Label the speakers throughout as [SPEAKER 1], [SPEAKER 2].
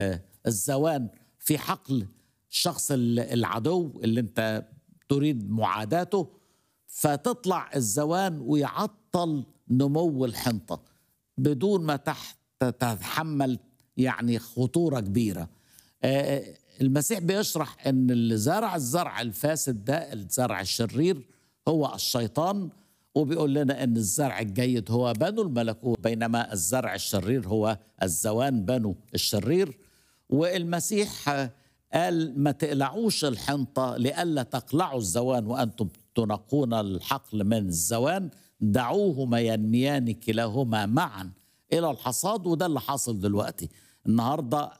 [SPEAKER 1] الزوان في حقل الشخص العدو اللي انت تريد معاداته فتطلع الزوان ويعطل نمو الحنطة بدون ما تحت تتحمل يعني خطورة كبيرة المسيح بيشرح ان الزرع الزرع الفاسد ده الزرع الشرير هو الشيطان وبيقول لنا ان الزرع الجيد هو بنو الملكوت بينما الزرع الشرير هو الزوان بنو الشرير والمسيح قال ما تقلعوش الحنطة لئلا تقلعوا الزوان وأنتم تنقون الحقل من الزوان دعوهما ينميان كلاهما معا إلى الحصاد وده اللي حاصل دلوقتي النهاردة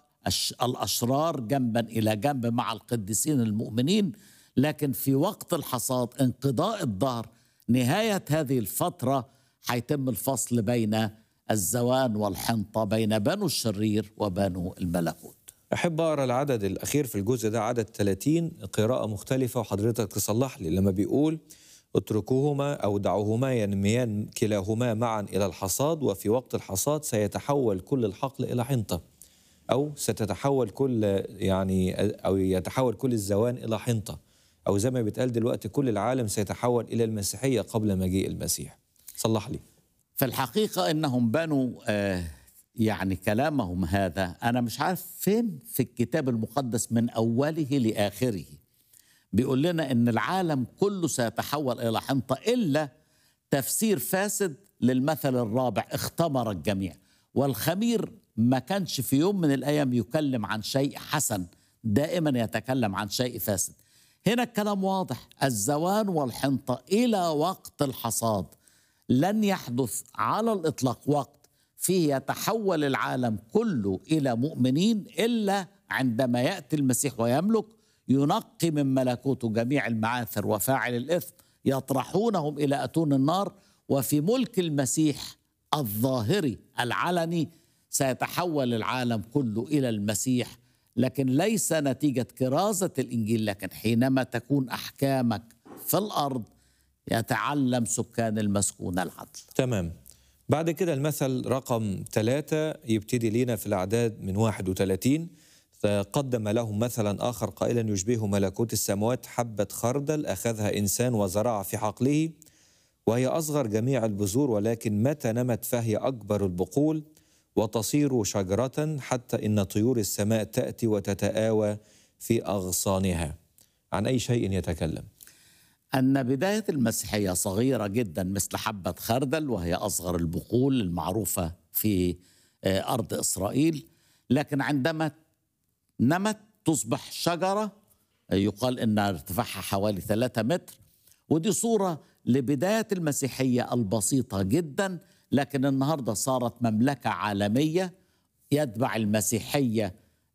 [SPEAKER 1] الأشرار جنبا إلى جنب مع القديسين المؤمنين لكن في وقت الحصاد انقضاء الظهر نهاية هذه الفترة هيتم الفصل بين الزوان والحنطة بين بنو الشرير وبنو الملكوت
[SPEAKER 2] أحب أقرأ العدد الأخير في الجزء ده عدد 30 قراءة مختلفة وحضرتك تصلح لي لما بيقول اتركوهما أو دعوهما ينميان كلاهما معا إلى الحصاد وفي وقت الحصاد سيتحول كل الحقل إلى حنطة أو ستتحول كل يعني أو يتحول كل الزوان إلى حنطة أو زي ما بيتقال دلوقتي كل العالم سيتحول إلى المسيحية قبل مجيء المسيح صلح لي
[SPEAKER 1] في الحقيقة إنهم بنوا آه يعني كلامهم هذا أنا مش عارف فين في الكتاب المقدس من أوله لآخره بيقول لنا إن العالم كله سيتحول إلى حنطة إلا تفسير فاسد للمثل الرابع اختمر الجميع والخمير ما كانش في يوم من الأيام يكلم عن شيء حسن دائما يتكلم عن شيء فاسد هنا الكلام واضح الزوان والحنطة إلى وقت الحصاد لن يحدث على الإطلاق وقت فيه يتحول العالم كله الى مؤمنين الا عندما ياتي المسيح ويملك ينقي من ملكوته جميع المعاثر وفاعل الاثم يطرحونهم الى اتون النار وفي ملك المسيح الظاهري العلني سيتحول العالم كله الى المسيح لكن ليس نتيجه كرازه الانجيل لكن حينما تكون احكامك في الارض يتعلم سكان المسكون العدل
[SPEAKER 2] تمام بعد كده المثل رقم ثلاثة يبتدي لينا في الأعداد من 31 فقدم لهم مثلا آخر قائلا يشبه ملكوت السماوات حبة خردل أخذها إنسان وزرعها في حقله وهي أصغر جميع البذور ولكن متى نمت فهي أكبر البقول وتصير شجرة حتى إن طيور السماء تأتي وتتآوى في أغصانها عن أي شيء يتكلم
[SPEAKER 1] أن بداية المسيحية صغيرة جدا مثل حبة خردل وهي أصغر البقول المعروفة في أرض إسرائيل لكن عندما نمت تصبح شجرة يقال أن ارتفاعها حوالي ثلاثة متر ودي صورة لبداية المسيحية البسيطة جدا لكن النهاردة صارت مملكة عالمية يتبع المسيحية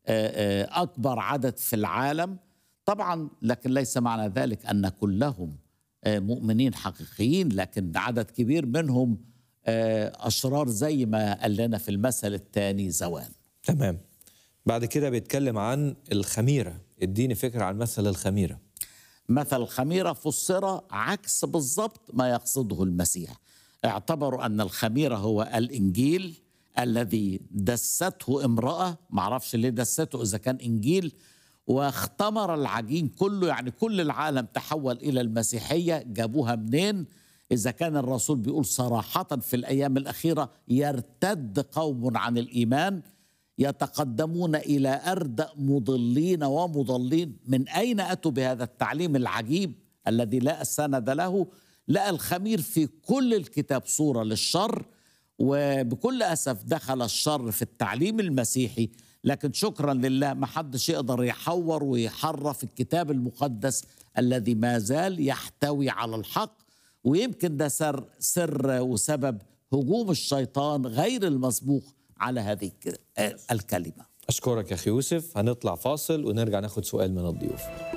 [SPEAKER 1] أكبر عدد في العالم طبعا لكن ليس معنى ذلك ان كلهم مؤمنين حقيقيين لكن عدد كبير منهم اشرار زي ما قال لنا في المثل الثاني زوان
[SPEAKER 2] تمام بعد كده بيتكلم عن الخميره اديني فكره عن مثل الخميره
[SPEAKER 1] مثل الخميره فسر عكس بالضبط ما يقصده المسيح اعتبروا ان الخميره هو الانجيل الذي دسته امراه معرفش ليه دسته اذا كان انجيل واختمر العجين كله يعني كل العالم تحول الى المسيحيه جابوها منين اذا كان الرسول بيقول صراحه في الايام الاخيره يرتد قوم عن الايمان يتقدمون الى اردأ مضلين ومضلين من اين اتوا بهذا التعليم العجيب الذي لا سند له لقى الخمير في كل الكتاب صوره للشر وبكل اسف دخل الشر في التعليم المسيحي لكن شكرا لله ما حدش يقدر يحور ويحرف الكتاب المقدس الذي ما زال يحتوي على الحق ويمكن ده سر سر وسبب هجوم الشيطان غير المسبوق على هذه الكلمه
[SPEAKER 2] اشكرك يا اخي يوسف هنطلع فاصل ونرجع ناخد سؤال من الضيوف